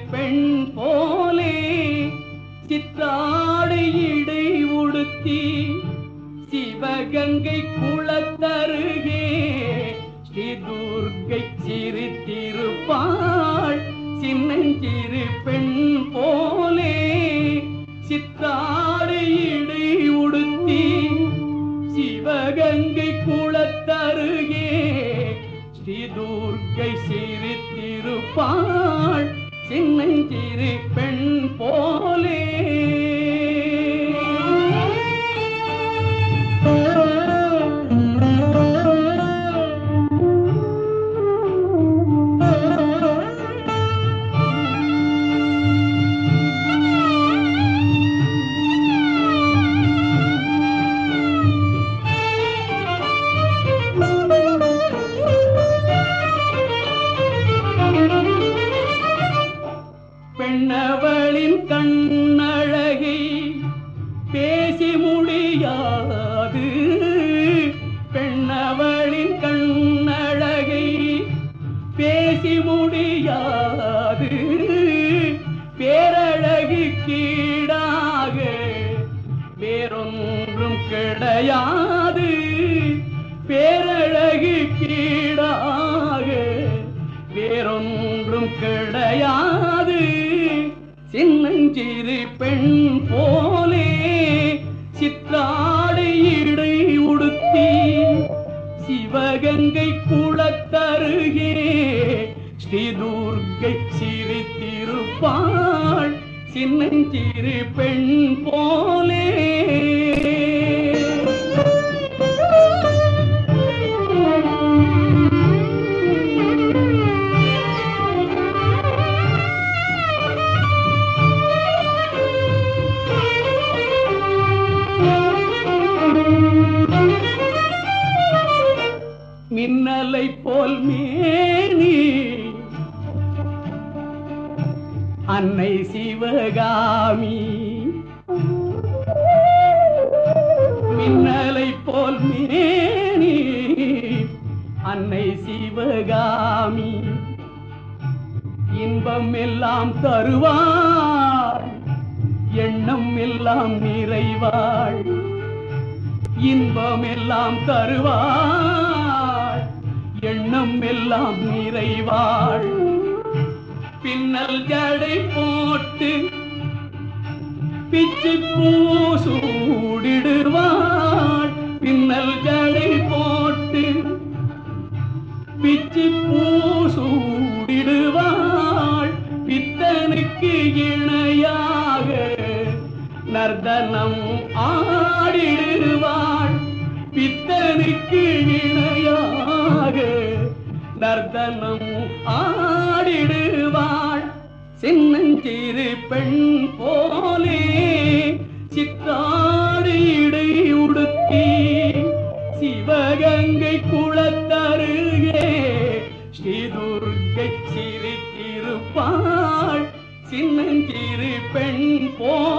பெண் போலே சித்தாடை இடை உடுத்தி சிவகங்கை குளத்தருகே ஸ்ரீ துர்க்கை சிரித்திருப்பாள் சின்னஞ்சிறு பெண் போலே சித்தாடை இடை உடுத்தி சிவகங்கை குளத்தருகே ஸ்ரீ துர்க்கை சிரித்திருப்பாள் சின்னஞ்சிறு பெண் போலே பெண்ணவளின் கண்ணழகை பேசி முடியாது பெண்ணவளின் கண்ணழகை பேசி முடியாது பேரழகு கீடாக வேறொன்றும் கிடையாது பேரழகு கீடாக வேறொன்றும் கிடையாது சின்னஞ்சிறு பெண் போலே சித்தாடை இடை உடுத்தி சிவகங்கை குளத்தருகே ஸ்ரீ துர்க்கை சிரித்திருப்பாள் சின்னஞ்சிறு பெண் போலே மின்னலை போல் மேனி அன்னை சிவகாமி மின்னலை போல் மேனி அன்னை சிவகாமி இன்பம் எல்லாம் தருவாள் எண்ணம் எல்லாம் நிறைவாள் இன்பம் எல்லாம் தருவாள் எண்ணம் எல்லாம் நிறைவாள் பின்னல் ஜடை போட்டு பிச்சு பூசூடிடுவாள் பின்னல் ஜடை போட்டு பிச்சு பூசூடிடுவாள் பித்தனுக்கு இணையாக நர்தனம் ஆடிடுவாள் பித்தனுக்கு இணையாக நர்தனம் ஆடிடுவாள் சின்னஞ்சிறு பெண் போலே சித்தாடு இடை உடுத்தி சிவகங்கை குளத்தருகே ஸ்ரீ துர்க்கை சிரித்திருப்பாள் சின்னஞ்சிறு பெண் போ